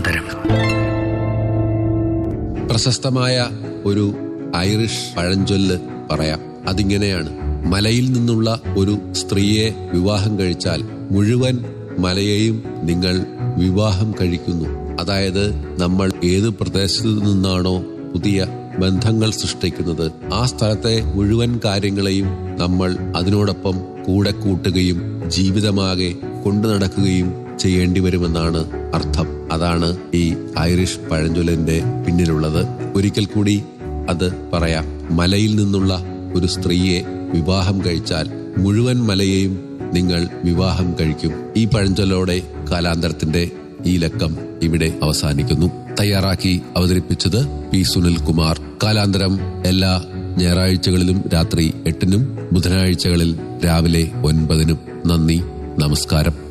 കലാന്തരം പ്രശസ്തമായ ഒരു ഐറിഷ് പഴഞ്ചൊല്ല് പറയാം അതിങ്ങനെയാണ് മലയിൽ നിന്നുള്ള ഒരു സ്ത്രീയെ വിവാഹം കഴിച്ചാൽ മുഴുവൻ മലയെയും നിങ്ങൾ വിവാഹം കഴിക്കുന്നു അതായത് നമ്മൾ ഏത് പ്രദേശത്തു നിന്നാണോ പുതിയ ബന്ധങ്ങൾ സൃഷ്ടിക്കുന്നത് ആ സ്ഥലത്തെ മുഴുവൻ കാര്യങ്ങളെയും നമ്മൾ അതിനോടൊപ്പം കൂടെ കൂട്ടുകയും ജീവിതമാകെ കൊണ്ടു നടക്കുകയും ചെയ്യേണ്ടി വരുമെന്നാണ് അർത്ഥം അതാണ് ഈ ഐറിഷ് പഴഞ്ചൊല്ലിന്റെ പിന്നിലുള്ളത് ഒരിക്കൽ കൂടി അത് പറയാം മലയിൽ നിന്നുള്ള ഒരു സ്ത്രീയെ വിവാഹം കഴിച്ചാൽ മുഴുവൻ മലയെയും നിങ്ങൾ വിവാഹം കഴിക്കും ഈ പഴഞ്ചൊല്ലോടെ കാലാന്തരത്തിന്റെ ഈ ലക്കം ഇവിടെ അവസാനിക്കുന്നു തയ്യാറാക്കി അവതരിപ്പിച്ചത് പി സുനിൽ കുമാർ കാലാന്തരം എല്ലാ ഞായറാഴ്ചകളിലും രാത്രി എട്ടിനും ബുധനാഴ്ചകളിൽ രാവിലെ ഒൻപതിനും നന്ദി നമസ്കാരം